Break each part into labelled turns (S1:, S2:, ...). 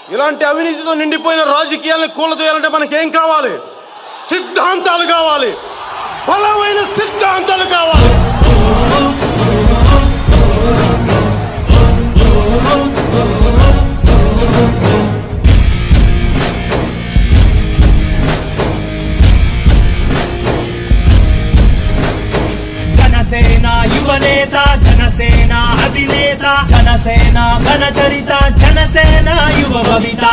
S1: ఇలాంటి అవినీతితో నిండిపోయిన రాజకీయాలను కూలదోయాలంటే మనకేం కావాలి సిద్ధాంతాలు కావాలి బలమైన సిద్ధాంతాలు కావాలి
S2: జనసేన యువనేత జనసేన అధినేత జనసేన ఘనచరిత జనసేన యువ భవిత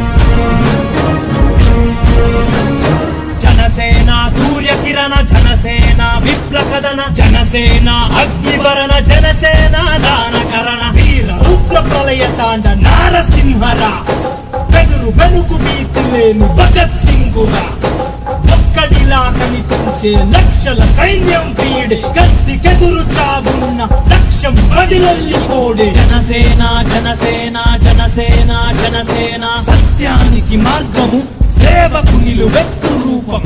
S2: జనసేన సూర్యకిరణ జనసేన విప్లకదన జనసేన అగ్నివరణ జనసేన దానకరణ వీర రుద్ర ప్రళయ తాండ నారసింహరా బెదురు బెనుకు భీతి లేని భగత్ సింగురా ఒక్కడిలా కనిపించే లక్షల సైన్యం వీడే గద్దికెదురు చావున్న లక్ష్యం బదిలల్లి పోడే జనసేన జనసేన జనసేన జనసేన సత్యానికి మార్గము సేవకు నిలువెత్తు రూపం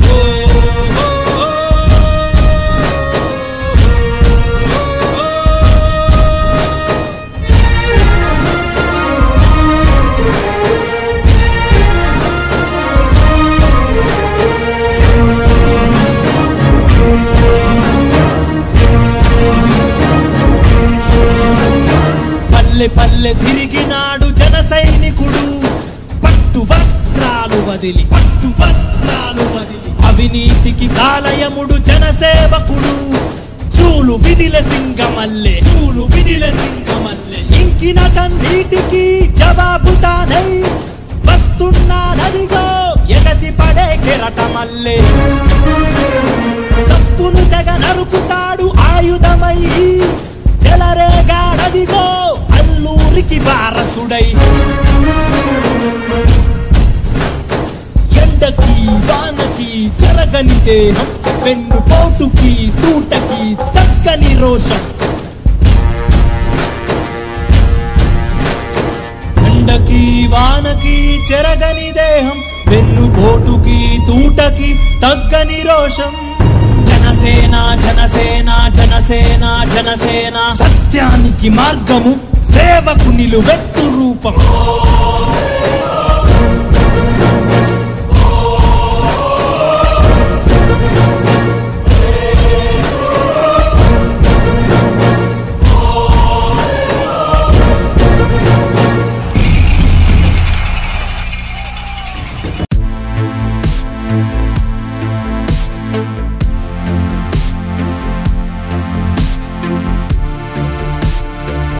S2: పల్లె పల్లె తిరిగినాడు జన సైనికుడు పట్టు వస్త్రాలు వదిలి పట్టు వస్త్రాలు వదిలి అవినీతికి కాలయముడు జనసేవకుడు చూలు విధిల సింగమల్లె చూలు విధిల సింగమల్లె ఇంకిన కన్నీటికి జవాబు తానై వస్తున్నా నదిగో ఎగసి పడే కెరటమల్లె తప్పును తెగ నరుకుతాడు ఆయుధమై చెలరేగాడదిగో అల్లూరికి వారసుడై ఎండకి వానకి చెరగని దేహం పెన్ను పోటుకి తూటకి తక్కని రోషం ఎండకి వానకి చెరగని దేహం వెన్ను పోటుకి తూటకి తగ్గని రోషం జనసేన జనసేన జనసేన జనసేన సత్యానికి మార్గము సేవకు నిలువెత్తు రూపం